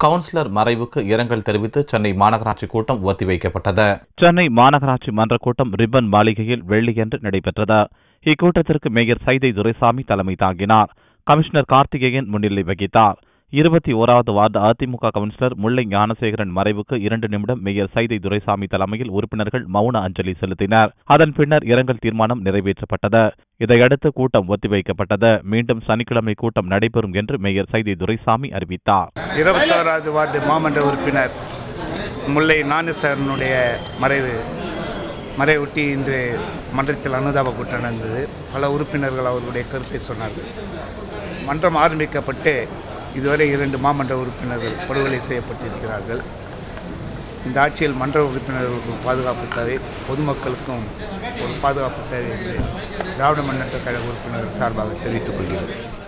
councillor மறைவுக்கு இரங்கல் தெரிவித்து சென்னை மாநகராட்சி கூட்டம் ஒத்திவைக்கப்பட்டது சென்னை மாநகராட்சி மன்ற கூட்டம் ரிப்பன் மாளிகையில் வெள்ளியன்று நடைபெற்றது இக்கூட்டத்திற்கு மேயர் சைதை துரைசாமி தலைமை தாங்கினார் கமிஷனர் கார்த்திகேயன் முன்னிலை வகித்தார் இருபத்தி ஓராவது வார்டு அதிமுக கவுன்சிலர் முல்லை ஞானசேகரன் மறைவுக்கு இரண்டு நிமிடம் மேயர் சைதை துரைசாமி தலைமையில் உறுப்பினர்கள் மௌன அஞ்சலி செலுத்தினர் அதன் பின்னர் இரங்கல் தீர்மானம் நிறைவேற்றப்பட்டது இதையடுத்து கூட்டம் ஒத்திவைக்கப்பட்டது மீண்டும் சனிக்கிழமை கூட்டம் நடைபெறும் என்று மேயர் சைதை துரைசாமி அறிவித்தார் இருபத்தோராவது வார்டு மாமன்ற உறுப்பினர் முல்லை நாகேஸ்வரனுடைய மறைவு மறைவொட்டி இன்று மன்றத்தில் அனுதாப கூட்டம் நடந்தது பல உறுப்பினர்கள் அவர்களுடைய கருத்தை சொன்னார்கள் மன்றம் ஆரம்பிக்கப்பட்டு இதுவரை இரண்டு மாமன்ற உறுப்பினர்கள் படுகொலை செய்யப்பட்டிருக்கிறார்கள் இந்த ஆட்சியில் மன்ற உறுப்பினர்களுக்கும் பாதுகாப்பு தேவை பொதுமக்களுக்கும் ஒரு பாதுகாப்பு தேவை என்று திராவிட முன்னேற்ற கழக உறுப்பினர்கள் சார்பாக தெரிவித்துக் கொள்கிறேன்